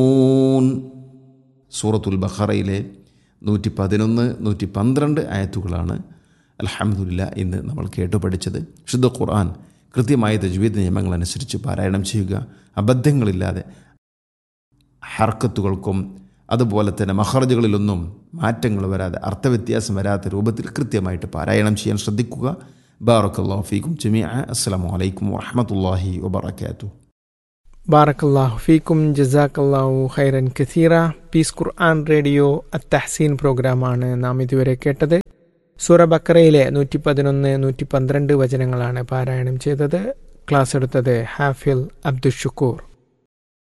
ഊൻ സൂറത്തുൽ ബഖറയിലെ നൂറ്റി പതിനൊന്ന് നൂറ്റി പന്ത്രണ്ട് ആയത്തുകളാണ് അലഹമുല്ല ഇന്ന് നമ്മൾ കേട്ടു പഠിച്ചത് ശുദ്ധ ഖുർആൻ കൃത്യമായ തജ്വീദ് നിയമങ്ങൾ അനുസരിച്ച് പാരായണം ചെയ്യുക അബദ്ധങ്ങളില്ലാതെ ഹർക്കത്തുകൾക്കും അതുപോലെ തന്നെ മഹറജുകളിലൊന്നും മാറ്റങ്ങൾ വരാതെ അർത്ഥവ്യത്യാസം വരാത്ത രൂപത്തിൽ കൃത്യമായിട്ട് പാരായണം ചെയ്യാൻ ശ്രദ്ധിക്കുക ബാറക്കല്ലാഹു ഫീക്കും ജമീഅ അസ്സലാമു അലൈക്കും വറഹമത്തല്ലാഹി വബറകാതുഹു ബാറക്കല്ലാഹു ഫീക്കും ജസാക്കല്ലാഹു ഖൈറൻ കസീറ പീസ് ഖുർആൻ റേഡിയോ അത്തഹസീൻ പ്രോഗ്രാമാണ് നാം ഇതുവരെ കേട്ടത് സൂറ ബക്കറയിലെ നൂറ്റി പതിനൊന്ന് നൂറ്റി പന്ത്രണ്ട് വചനങ്ങളാണ് പാരായണം ചെയ്തത് ക്ലാസ് എടുത്തത് ഹാഫിൽ അബ്ദുഷുക്കൂർ